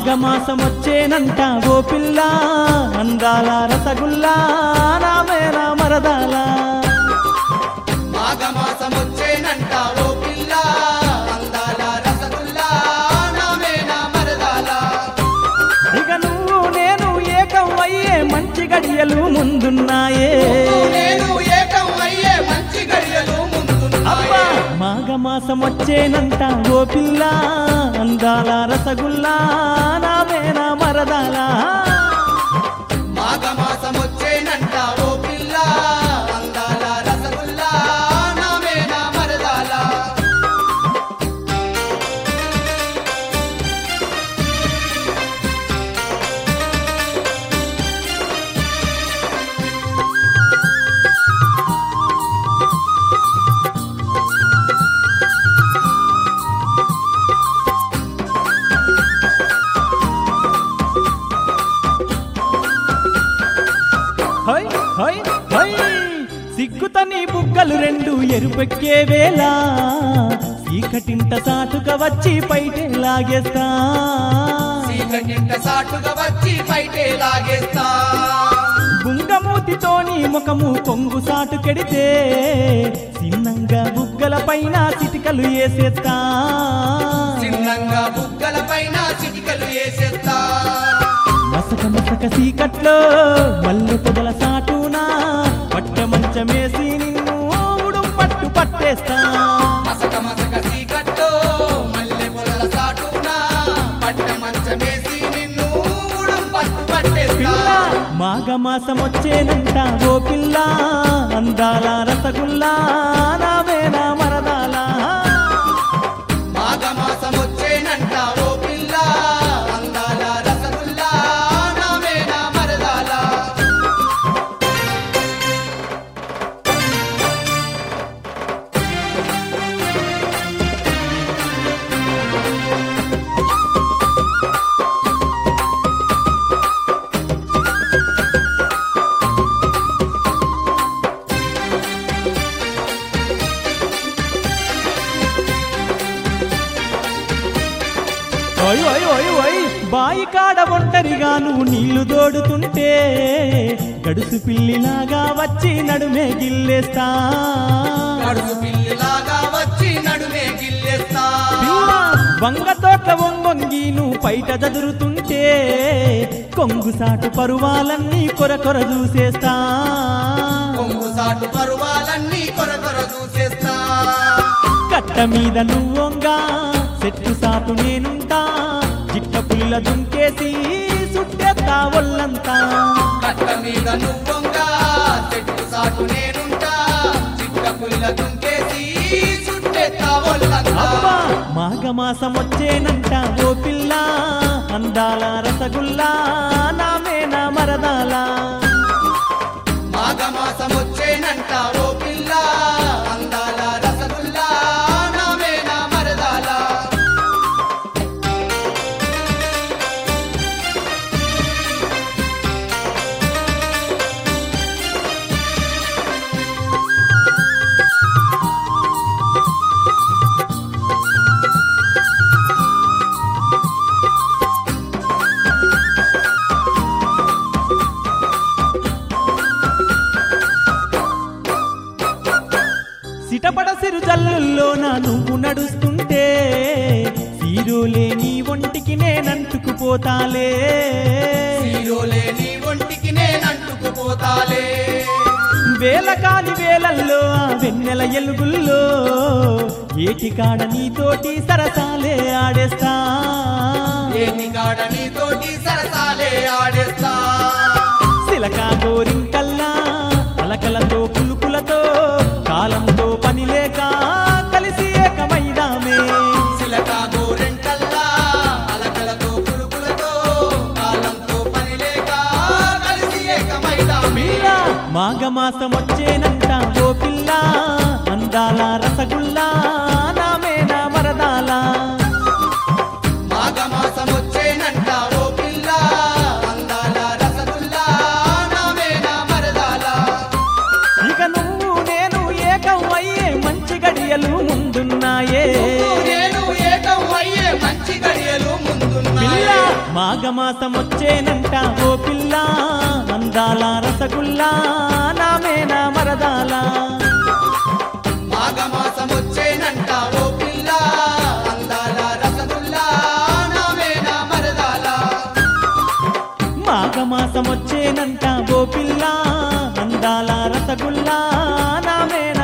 మాఘమాసం వచ్చేనంట ఓ పిల్ల అందాల రసగుల్లా నామేన మరదాల మాఘమాసం వచ్చేనంట ఓ పిల్ల అందాల రసగుల్లా నామేనా మరదాల ఇక నువ్వు నేను ఏకం అయ్యే మంచి గడియలు ముందున్నాయే నేను ఏకం అయ్యే మంచి గడియలు అబ్బా ముందున్నాయి మాఘమాసం వచ్చేనంట ఓ పిల్ల అందాల రసగుల్లా నామేన మరదాల మాఘమాసం వచ్చేనంట ఓ పిల్ల అందాల రసగుల్లా నామేనా మరదాల హై హై హై సిగ్గుతని బుగ్గలు రెండు ఎరుపెక్కే వేళ చీకటింట సాటుక వచ్చి పైటే లాగేస్తా చీకటింట సాటుగా వచ్చి బయటే లాగేస్తా బుంగమూతితోని ముఖము కొంగు సాటు కెడితే చిన్నంగా బుగ్గల పైన చిటికలు వేసేస్తా చిన్నంగా బుగ్గల పైన చిటికలు వేసేస్తా మసక మసక చీకట్లో మల్లె పొదల సాటునా పట్ట మంచమేసి నిన్ను ఉడుం పట్టు పట్టేస్తా మసక మసక చీకట్లో మల్లె పొదల సాటున పట్ట మంచమేసి నిన్ను ఊడుం పట్టు పట్టేస్తా పిల్ల మాఘమాసం వచ్చేనంట ఓ పిల్ల అందాల రసగుల్లా నావేన మరదాల మాఘమాసం వచ్చేనంట ఓ పిల్ల అందాల రసగుల్లా నామేనా మరదాల ఓయ్ ఓయ్ ఓయ్ ఓయ్ బాయి కాడ ఒంటరిగా నువ్వు నీళ్లు దోడుతుంటే గడుసు పిల్లిలాగా వచ్చి నడుమే గిల్లేస్తా కడుపు పిల్లిలాగా వచ్చి నడుమే గిల్లేస్తా పిల్ల వంగ తోట వంగొంగి నువ్వు పైట చదురుతుంటే కొంగు సాటు పరువాలన్నీ కొర కొర చూసేస్తా కొంగు సాటు పరువాలన్నీ కొర కొర చూసేస్తా కట్ట మీద నువ్వొంగా చెట్టు సాటు నేనుంటా చిట్ట పుల్ల దుంకేసి సుట్టేస్తా ఒళ్ళంతా కట్ట మీద నువ్వొంగా చెట్టు సాటు నేనుంటా చిట్ట పుల్ల దుంకేసి చుట్టెత్తా ఒళ్ళంతా అబ్బా మాఘమాసం వచ్చేనంట ఓ పిల్ల అందాల రసగుల్లా నామేన మరదాల మాఘమాసం వచ్చేనంట ఓ పిల్ల అందాల రసగుల్లా నామేనా మరదాల సిటపడ సిరు జల్లుల్లోన నువ్వు నడుస్తుంటే సీరోలే నీ ఒంటికి నేనంటుకుపోతాలే హీరోలే నీ ఒంటికి నేనంటుకుపోతాలే వేల కాని వేలల్లో ఆ వెన్నెల ఎలుగుల్లో ఏటికాడ నీతోటి సరసాలే ఆడేస్తా ఏటి కాడ నీతోటి సరసాలే ఆడేస్తా సిలకా గోరింకల్లా అలకలతో పులుకులతో కాలంతో పని లేక కలిసి ఏకమైదామే సిలకా గోరెంటల్లా అలకలతో పురుగులతో కాలంతో పని లేక కలిసి ఏకమైదామే పిల్ల మాఘమాసం వచ్చేనంట ఓ పిల్ల అందాల రసగుల్లా నామేన మరదాల మాఘమాసం వచ్చేనంట ఓ పిల్ల అందాల రసగుల్లా నామేనా మరదాల ఇక నువ్వు నేను ఏకం అయ్యే మంచి గడియలు ముందున్నాయే నేను ఏకం అయ్యే మంచి గడియలు పిల్ల ముందున్నాయి మాఘమాసం వచ్చేనంట ఓ పిల్ల అందాల రసగుల్లా నామేనా మరదాల మాఘమాసం వచ్చేనంట ఓ పిల్ల అందాల రసగుల్లా నామేనా మరదాల మాఘమాసం వచ్చేనంట ఓ పిల్ల అందాల రసగుల్లా నామేనా